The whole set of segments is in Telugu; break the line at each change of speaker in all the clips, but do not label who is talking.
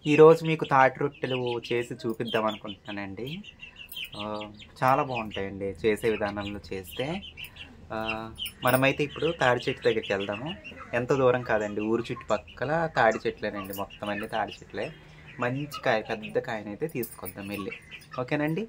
ఈరోజు మీకు తాటి రొట్టెలు చేసి చూపిద్దాం అనుకుంటున్నానండి ఆ, చాలా బాగుంటాయండి చేసే విధానంలో చేస్తే ఆ, మనమైతే ఇప్పుడు తాడి చెట్టు దగ్గరికి వెళ్దాము ఎంత దూరం కాదండి ఊరు చుట్టుపక్కల తాడి చెట్లేనండి మొత్తం అన్ని తాడి చెట్లే మంచి కాయ పెద్ద కాయనైతే తీసుకొద్దాం వెళ్ళి ఓకేనండి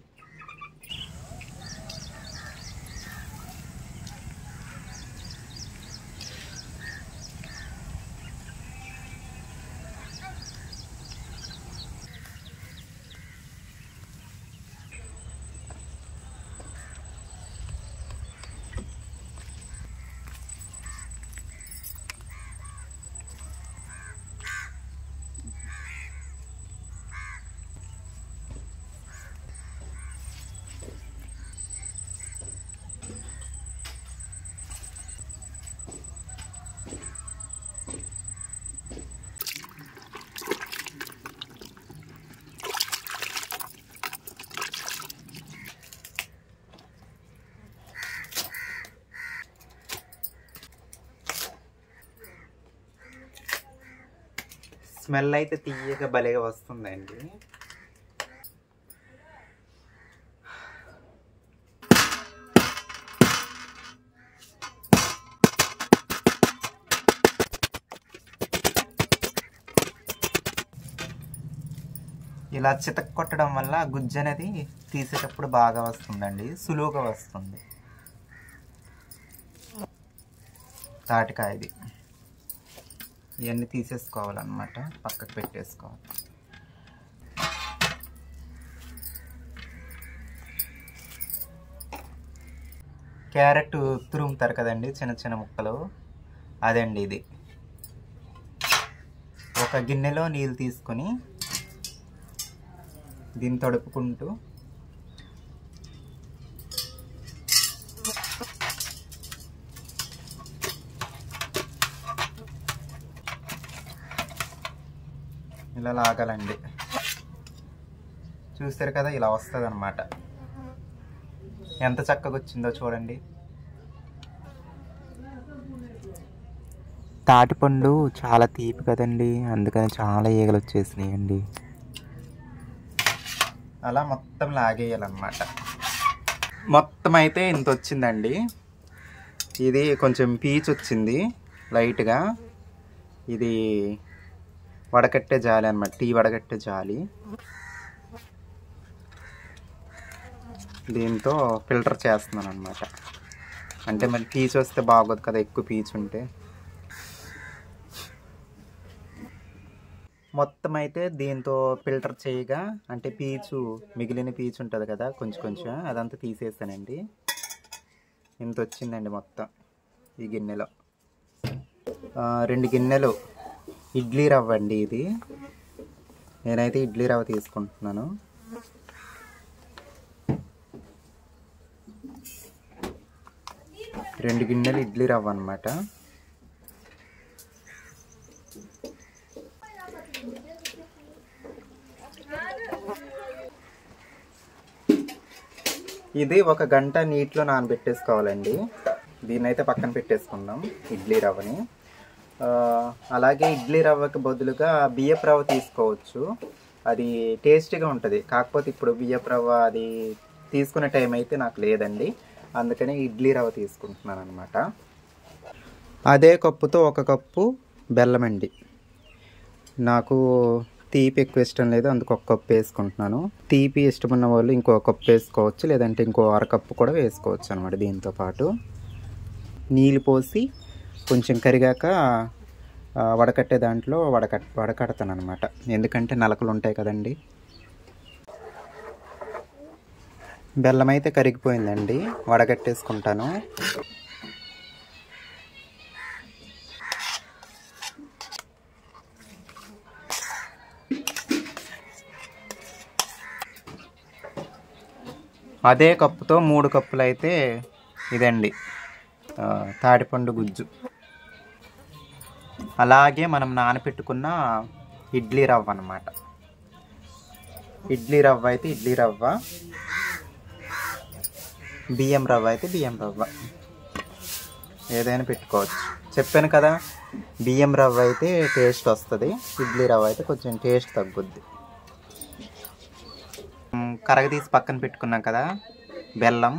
స్మెల్ అయితే తీయగా భలేగా వస్తుందండి ఇలా చితక్ కొట్టడం వల్ల గుజ్జు అనేది తీసేటప్పుడు బాగా వస్తుందండి సులువుగా వస్తుంది తాటికాయది ఇవన్నీ తీసేసుకోవాలన్నమాట పక్కకు పెట్టేసుకోవాలి క్యారెట్ తురుముతారు కదండి చిన్న చిన్న ముక్కలు అదండి ఇది ఒక గిన్నెలో నీళ్ళు తీసుకొని దీన్ని తడుపుకుంటూ ఇలా లాగాలండి చూస్తారు కదా ఇలా వస్తుంది అనమాట ఎంత చక్కగా వచ్చిందో చూడండి తాటిపండు చాలా తీపి కదండి అందుకని చాలా ఈగలు వచ్చేసినాయండి అలా మొత్తం లాగేయాలన్నమాట మొత్తం అయితే ఇంత వచ్చిందండి ఇది కొంచెం పీచు వచ్చింది లైట్గా ఇది వడకట్టే జాలి అనమాట టీ వడకట్టే జాలి దీంతో ఫిల్టర్ చేస్తున్నాను అనమాట అంటే మళ్ళీ పీచు వస్తే బాగోదు కదా ఎక్కువ పీచు ఉంటే మొత్తం అయితే దీంతో ఫిల్టర్ చేయగా అంటే పీచు మిగిలిన పీచు ఉంటుంది కదా కొంచెం కొంచెం అదంతా తీసేసానండి ఇంత వచ్చిందండి మొత్తం ఈ గిన్నెలో ఆ, రెండు గిన్నెలు ఇడ్లీ రవ్వ అండి ఇది నేనైతే ఇడ్లీ రవ్వ తీసుకుంటున్నాను రెండు గిన్నెలు ఇడ్లీ రవ్వ అనమాట ఇది ఒక గంట నీటిలో నానబెట్టేసుకోవాలండి దీన్ని అయితే పక్కన పెట్టేసుకుందాం ఇడ్లీ రవ్వని ఆ, అలాగే ఇడ్లీ రవ్వకి బదులుగా బియ్యపు రవ్వ తీసుకోవచ్చు అది టేస్టీగా ఉంటుంది కాకపోతే ఇప్పుడు బియ్యపు రవ్వ అది తీసుకునే టైం అయితే నాకు లేదండి అందుకని ఇడ్లీ రవ్వ తీసుకుంటున్నాను అనమాట అదే కప్పుతో ఒక కప్పు బెల్లం అండి నాకు తీపి ఎక్కువ ఇష్టం లేదు అందుకు ఒక కప్పు వేసుకుంటున్నాను తీపి ఇష్టమున్న వాళ్ళు ఇంకో కప్పు వేసుకోవచ్చు లేదంటే ఇంకో అరకప్పు కూడా వేసుకోవచ్చు అనమాట దీంతో పాటు నీళ్ళు పోసి కొంచెం కరిగాక ఆ, వడకట్టే దాంట్లో వడకట్ వడకడతాను అనమాట ఎందుకంటే నలకలు ఉంటాయి కదండి బెల్లం అయితే కరిగిపోయిందండి వడగట్టేసుకుంటాను అదే కప్పుతో మూడు కప్పులు అయితే ఇదండి ఆ, తాటిపండు గుజ్జు అలాగే మనం నానపెట్టుకున్న ఇడ్లీ రవ్వ అన్నమాట ఇడ్లీ రవ్వ అయితే ఇడ్లీ రవ్వ బియ్యం రవ్వ అయితే బియ్యం రవ్వ ఏదైనా పెట్టుకోవచ్చు చెప్పాను కదా బియ్యం రవ్వ అయితే టేస్ట్ వస్తుంది ఇడ్లీ రవ్వ అయితే కొంచెం టేస్ట్ తగ్గుద్ది మ్, కరగదీసి పక్కన పెట్టుకున్నాం కదా బెల్లం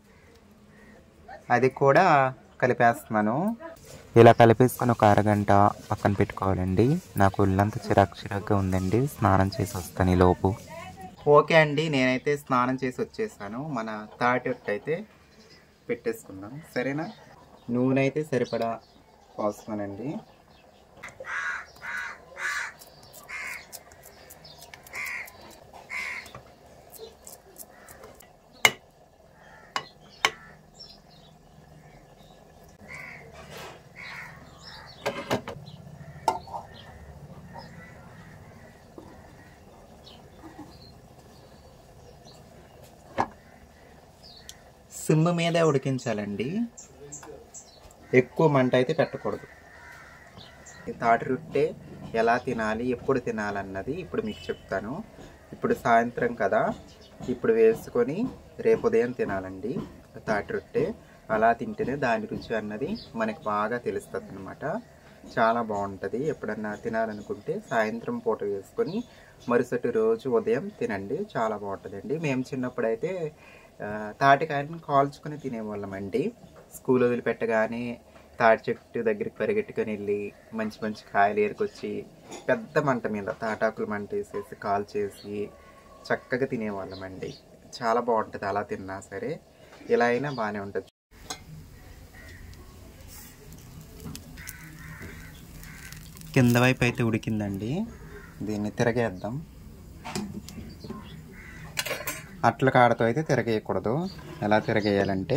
అది కూడా కలిపేస్తున్నాను ఇలా కలిపేసుకొని ఒక అరగంట పక్కన పెట్టుకోవాలండి నాకు ఒళ్ళంతా చిరాకు చిరాకుగా ఉందండి స్నానం చేసి వస్తాను ఈ లోపు ఓకే అండి నేనైతే స్నానం చేసి వచ్చేసాను మన తాటొట్టు అయితే పెట్టేసుకుందాం సరేనా నూనె అయితే సరిపడా పోస్తున్నానండి సిమ్ మీదే ఉడికించాలండి ఎక్కువ మంట అయితే పెట్టకూడదు ఈ తాటి రొట్టె ఎలా తినాలి ఎప్పుడు తినాలన్నది ఇప్పుడు మీకు చెప్తాను ఇప్పుడు సాయంత్రం కదా ఇప్పుడు వేసుకొని రేపు ఉదయం తినాలండి తాటి రొట్టె అలా తింటేనే దాని రుచి అన్నది మనకి బాగా తెలుస్తుంది అనమాట చాలా బాగుంటుంది ఎప్పుడన్నా తినాలనుకుంటే సాయంత్రం పూట వేసుకొని మరుసటి రోజు ఉదయం తినండి చాలా బాగుంటుందండి మేము చిన్నప్పుడైతే ఆ, తాటికాయలను కాల్చుకొని తినేవాళ్ళం అండి స్కూల్ వదిలిపెట్టగానే తాటి చెట్టు దగ్గరికి పరిగెట్టుకొని వెళ్ళి మంచి మంచి కాయలు ఏరుకొచ్చి పెద్ద మంట మీద తాటాకులు మంట వేసేసి కాల్ చేసి చక్కగా తినేవాళ్ళం అండి చాలా బాగుంటుంది అలా తిన్నా సరే ఇలా అయినా బాగానే ఉంటుంది కింద వైపు అయితే ఉడికిందండి దీన్ని తిరగేద్దాం అట్ల కాడతో అయితే తిరగేయకూడదు ఎలా తిరగేయాలంటే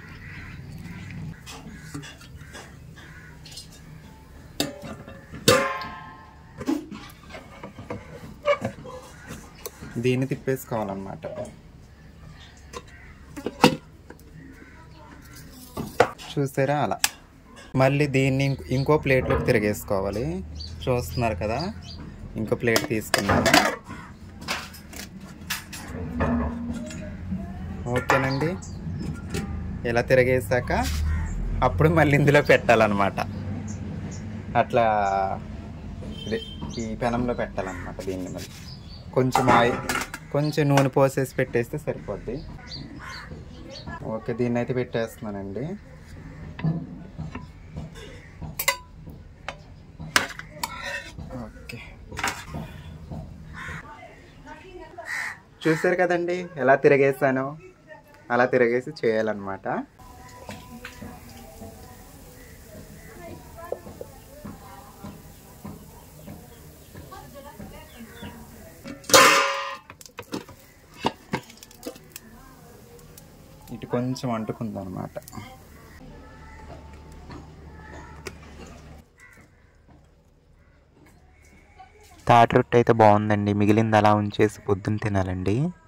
దీన్ని తిప్పేసుకోవాలన్నమాట చూసారా అలా మళ్ళీ దీన్ని ఇంకో- ఇంకో ప్లేట్లోకి తిరిగేసుకోవాలి చూస్తున్నారు కదా ఇంకో ప్లేట్ తీసుకున్నాను ఓకేనండి ఇలా తిరగేసాక అప్పుడు మళ్ళీ ఇందులో పెట్టాలన్నమాట అట్లా ఇదే ఈ పెనంలో పెట్టాలన్నమాట దీన్ని మళ్ళీ కొంచెం ఆయిల్ కొంచెం నూనె పోసేసి పెట్టేస్తే సరిపోద్ది ఓకే దీన్ని అయితే పెట్టేస్తున్నానండి ఓకే చూసారు కదండి ఎలా తిరగేసాను అలా తిరగేసి చేయాలన్నమాట ఇటు కొంచెం అంటుకుందనమాట తాటి రొట్టె అయితే బాగుందండి మిగిలింది అలా ఉంచేసి పొద్దున్న తినాలండి